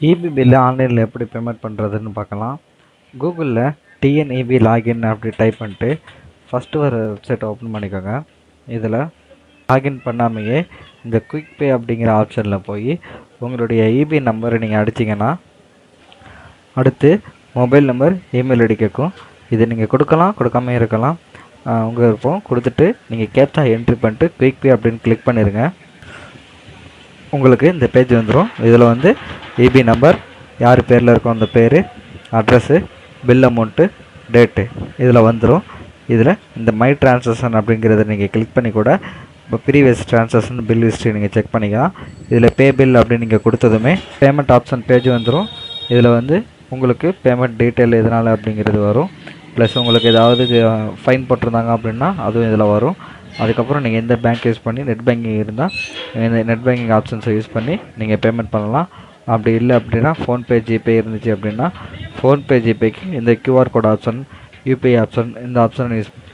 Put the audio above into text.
EB bill ஆன்லைனில் எப்படி payment பண்ணுறதுன்னு பார்க்கலாம் கூகுளில் டிஎன்இபி லாகின் அப்படி டைப் பண்ணிட்டு ஃபஸ்ட்டு ஒரு வெப்சைட் ஓப்பன் பண்ணிக்கோங்க இதில் லாகின் பண்ணாமையே இந்த குயிக் பே அப்படிங்கிற ஆப்ஷனில் போய் உங்களுடைய இபி நம்பரை நீங்கள் அடிச்சிங்கன்னா அடுத்து மொபைல் நம்பர் இமெயில் ஐடி கேட்கும் இது நீங்கள் கொடுக்கலாம் கொடுக்காம இருக்கலாம் ஆஹ் உங்கள் விருப்பம் கொடுத்துட்டு நீங்கள் கேப்சா என்ட்ரி பண்ணிட்டு குயிக் பே அப்படின்னு கிளிக் பண்ணிடுங்க உங்களுக்கு இந்த பேஜ் வந்துடும் இதில் வந்து இபி நம்பர் யார் பேரில் இருக்கோ அந்த பேர் அட்ரஸ்ஸு பில் அமௌண்ட்டு டேட்டு இதில் வந்துடும் இதில் இந்த மை ட்ரான்சாக்ஷன் அப்படிங்கிறத நீங்கள் கிளிக் பண்ணி கூட இப்போ ப்ரீவியஸ் ட்ரான்சாக்ஷன் பில் ஹிஸ்ட்ரி நீங்கள் செக் பண்ணிக்கலாம் இதில் பே பில் அப்படின்னு நீங்கள் கொடுத்ததுமே பேமெண்ட் ஆப்ஷன் பேஜ் வந்துடும் இதில் வந்து உங்களுக்கு பேமெண்ட் டீட்டெயில் எதனால் அப்படிங்கிறது வரும் ப்ளஸ் உங்களுக்கு ஏதாவது ஃபைன் போட்டிருந்தாங்க அப்படின்னா அதுவும் இதில் வரும் அதுக்கப்புறம் நீங்கள் எந்த பேங்க் யூஸ் பண்ணி நெட் பேங்கிங் இருந்தால் இந்த நெட் பேங்கிங் ஆப்ஷன்ஸை யூஸ் பண்ணி நீங்கள் பேமெண்ட் பண்ணலாம் அப்படி இல்லை அப்படின்னா ஃபோன்பே ஜிபே இருந்துச்சு அப்படின்னா ஃபோன்பே ஜிபேக்கு இந்த QR code option UPI option இந்த ஆப்ஷன் யூஸ்